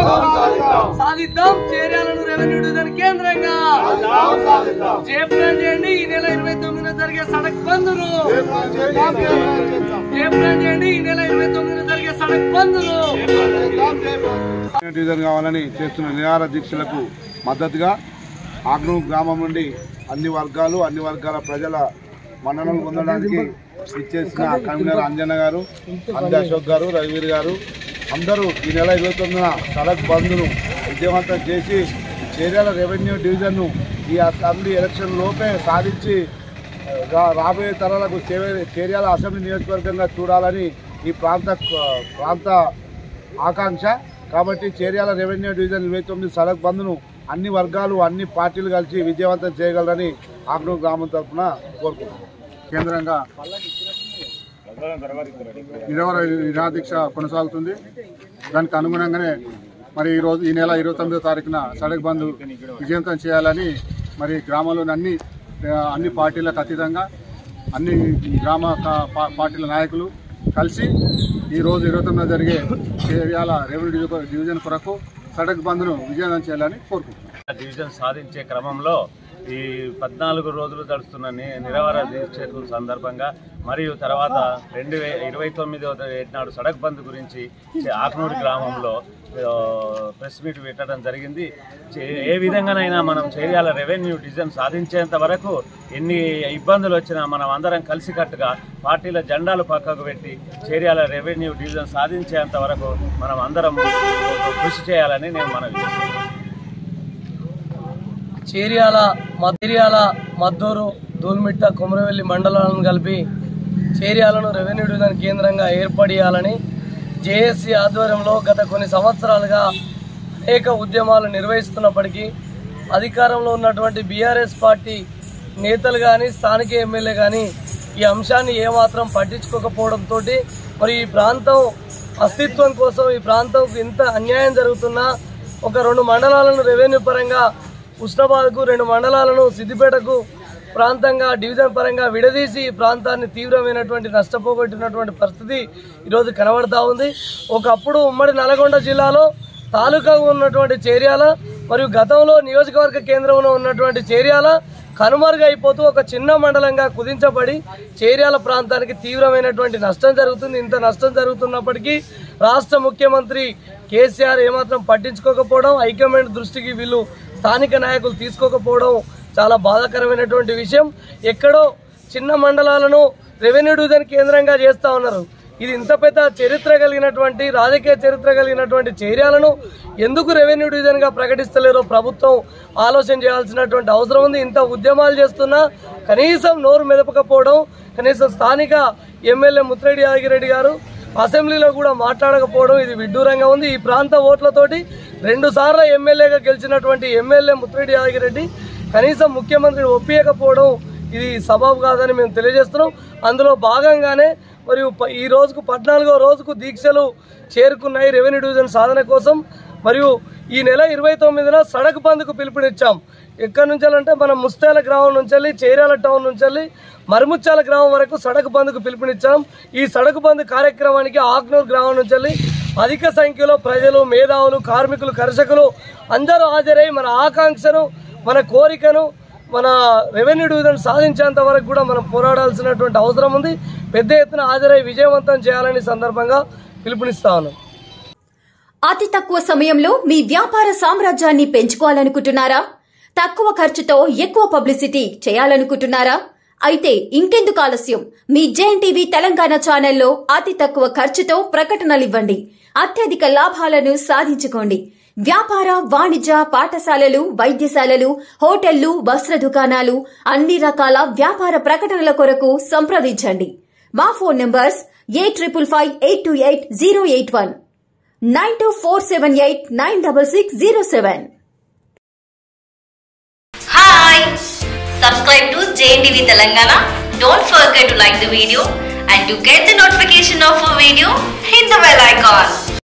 సాధిద్దాం చేర్యాలను revenue division కేంద్రంగా జయప్రదం చేయండి ఈ నెల ఇరవై తొమ్మిదిన జరిగే సడక్ బంధును జయప్రదం చేయండి ఈ నెల ఇరవై తొమ్మిదిన జరిగే సడక్ బంధును డివిజన్ కావాలని చేస్తున్న నిరాహార దీక్షలకు మద్దతుగా ఆగ్నూర్ గ్రామం నుండి అన్ని వర్గాలు అన్ని వర్గాల ప్రజల మన్ననలు పొందడానికి ఇచ్చేసిన కన్వీనర్ అంజన్న గారు అంజ అశోక్ గారు రవివీర్ గారు అందరూ ఈ నెల ఇరవై తొమ్మిదిన సడక్ బంద్ను విజయవంతం చేసి చేర్యాల రెవెన్యూ డివిజన్ను ఈ అసెంబ్లీ ఎలక్షన్ లోపే సాధించి రా- రాబోయే తరాలకు చేవే- చేర్యాల అసెంబ్లీ నియోజకవర్గంగా చూడాలని ఈ ప్రాంత ప్రాంత ఆకాంక్ష కాబట్టి చేర్యాల రెవెన్యూ డివిజన్ ఇరవై తొమ్మిది సడక్ బంద్ను అన్ని వర్గాలు అన్ని పార్టీలు కలిసి విజయవంతం చేయగలరని ఆగ్నూర్ గ్రామం తరఫున కోరుకుంటున్నాం కేంద్రంగా నిరవర నిరాదీక్ష కొనసాగుతుంది దానికి అనుగుణంగానే మరి ఈ రోజు ఈ నెల ఇరవై తొమ్మిదో తారీఖున సడక్ బంద్ విజయవంతం చేయాలని మరి గ్రామంలోని అన్ని ఆ, అన్ని పార్టీలకు అతీతంగా అన్ని గ్రామ కా- పా- పార్టీల నాయకులు కలిసి ఈ రోజు ఇరవై తొమ్మిదో జరిగే చేయాల రెవెన్యూ డివిజన్- డివిజన్ కొరకు సడక్ బంద్ను విజయవంతం చేయాలని కోరుకుంటున్నాం డివిజన్ సాధించే క్రమంలో ఈ పద్నాలుగు రోజులు గడుస్తున్న ని- నిరవర దీక్షకు సందర్భంగా మరియు తర్వాత రెండు వే ఇరవై తొమ్మిదవ నాడు సడక్ బంద్ గురించి చే- ఆకునూరు గ్రామంలో ఆ, ప్రెస్ మీట్ పెట్టడం జరిగింది చే- ఏ విధంగానైనా మనం చేయాల రెవెన్యూ డివిజన్ సాధించేంత వరకు ఎన్ని ఇబ్బందులు వచ్చినా మనం అందరం కలిసికట్టుగా పార్టీల జెండాలు పక్కకు పెట్టి చేర్యాల రెవెన్యూ డివిజన్ సాధించేంత వరకు మనం అందరం కృషి చేయాలని నేను మనవి చేస్తున్నాను చేర్యాల మధ్యర్యాల మద్దూరు దూల్మిట్ట కుమరవెల్లి మండలాలను కలిపి చేర్యాలను రెవెన్యూ డివిజన్ కేంద్రంగా ఏర్పడియాలని జేఏసీ ఆధ్వర్యంలో గత కొన్ని సంవత్సరాలుగా అనేక ఉద్యమాలు నిర్వహిస్తున్నప్పటికీ అధికారంలో ఉన్నటువంటి బీఆర్ఎస్ పార్టీ నేతలు కానీ స్థానిక ఎమ్మెల్యే కానీ ఈ అంశాన్ని ఏమాత్రం పట్టించుకోకపోవడంతో మరి ఈ ప్రాంతం అస్తిత్వం కోసం ఈ ప్రాంతంకు ఇంత అన్యాయం జరుగుతున్నా ఒక రెండు మండలాలను రెవెన్యూ పరంగా ఉస్నాబాద్కు రెండు మండలాలను సిద్దిపేటకు ప్రాంతంగా డివిజన్ పరంగా విడదీసి ఈ ప్రాంతాన్ని తీవ్రమైనటువంటి నష్టపోగొట్టినటువంటి పరిస్థితి ఈరోజు కనబడతా ఉంది ఒకప్పుడు ఉమ్మడి నల్గొండ జిల్లాలో తాలూకా ఉన్నటువంటి చేర్యాల మరియు గతంలో నియోజకవర్గ కేంద్రంలో ఉన్నటువంటి చేర్యాల కనుమరుగైపోతూ ఒక చిన్న మండలంగా కుదించబడి చేర్యాల ప్రాంతానికి తీవ్రమైనటువంటి నష్టం జరుగుతుంది ఇంత నష్టం జరుగుతున్నప్పటికీ రాష్ట్ర ముఖ్యమంత్రి కేసీఆర్ ఏమాత్రం పట్టించుకోకపోవడం హైకమాండ్ దృష్టికి వీళ్ళు స్థానిక నాయకులు తీసుకోకపోవడం చాలా బాధాకరమైనటువంటి విషయం ఎక్కడో చిన్న మండలాలను రెవెన్యూ డివిజన్ కేంద్రంగా చేస్తా ఉన్నారు ఇది ఇంత పెద్ద చరిత్ర కలిగినటువంటి రాజకీయ చరిత్ర కలిగినటువంటి చర్యలను ఎందుకు రెవెన్యూ డివిజన్గా ప్రకటిస్తలేరో ప్రభుత్వం ఆలోచన చేయాల్సినటువంటి అవసరం ఉంది ఇంత ఉద్యమాలు చేస్తున్నా కనీసం నోరు మెదపకపోవడం కనీసం స్థానిక ఎమ్మెల్యే ముత్తిరెడ్డి యాదగిరెడ్డి గారు అసెంబ్లీలో కూడా మాట్లాడకపోవడం ఇది విడ్డూరంగా ఉంది ఈ ప్రాంత ఓట్లతోటి రెండు సార్లు ఎమ్మెల్యేగా గెలిచినటువంటి ఎమ్మెల్యే ముత్తిరెడ్డి యాదగిరెడ్డి కనీసం ముఖ్యమంత్రిని ఒప్పియకపోవడం ఇది సబబు కాదని మేము తెలియజేస్తున్నాం అందులో భాగంగానే మరియు ప- ఈ రోజుకు పద్నాలుగో రోజుకు దీక్షలు చేరుకున్నాయి రెవెన్యూ డివిజన్ సాధన కోసం మరియు ఈ నెల ఇరవై తొమ్మిదిన సడక్ బంద్కు పిలుపునిచ్చాం ఎక్కడి నుంచి అంటే మనం ముస్తాల గ్రామం నుంచి వెళ్ళి చేరాల టౌన్ నుంచి వెళ్ళి మరుముచ్చాల గ్రామం వరకు సడక్ బంద్కు పిలుపునిచ్చాం ఈ సడక్ బంద్ కార్యక్రమానికి ఆగ్నూర్ గ్రామం నుంచి వెళ్ళి అధిక సంఖ్యలో ప్రజలు మేధావులు కార్మికులు కర్షకులు అందరూ హాజరై మన ఆకాంక్షను మన కోరికను మన రెవెన్యూ డివిజన్ సాధించేంత వరకు కూడా మనం పోరాడాల్సినటువంటి అవసరం ఉంది పెద్ద ఎత్తున హాజరై విజయవంతం చేయాలని సందర్భంగా పిలుపునిస్తా ఉన్నాం అతి తక్కువ సమయంలో మీ వ్యాపార సామ్రాజ్యాన్ని పెంచుకోవాలనుకుంటున్నారా తక్కువ ఖర్చుతో ఎక్కువ పబ్లిసిటీ చేయాలనుకుంటున్నారా అయితే ఇంకెందుకు ఆలస్యం మీ జేఎన్ టీవీ తెలంగాణ ఛానల్లో అతి తక్కువ ఖర్చుతో ప్రకటనలివ్వండి అత్యధిక లాభాలను సాధించుకోండి వ్యాపార వాణిజ్య పాఠశాలలు వైద్యశాలలు హోటళ్లు వస్త్ర దుకాణాలు అన్ని రకాల వ్యాపార ప్రకటనల కొరకు సంప్రదించండి మా phone numbers eight triple five eight two eight zero eight one nine two four seven eight nine double six zero seven Hi! Subscribe to JNTV Telangana. Don't forget to like the video and to get the notification of a video, hit the bell icon.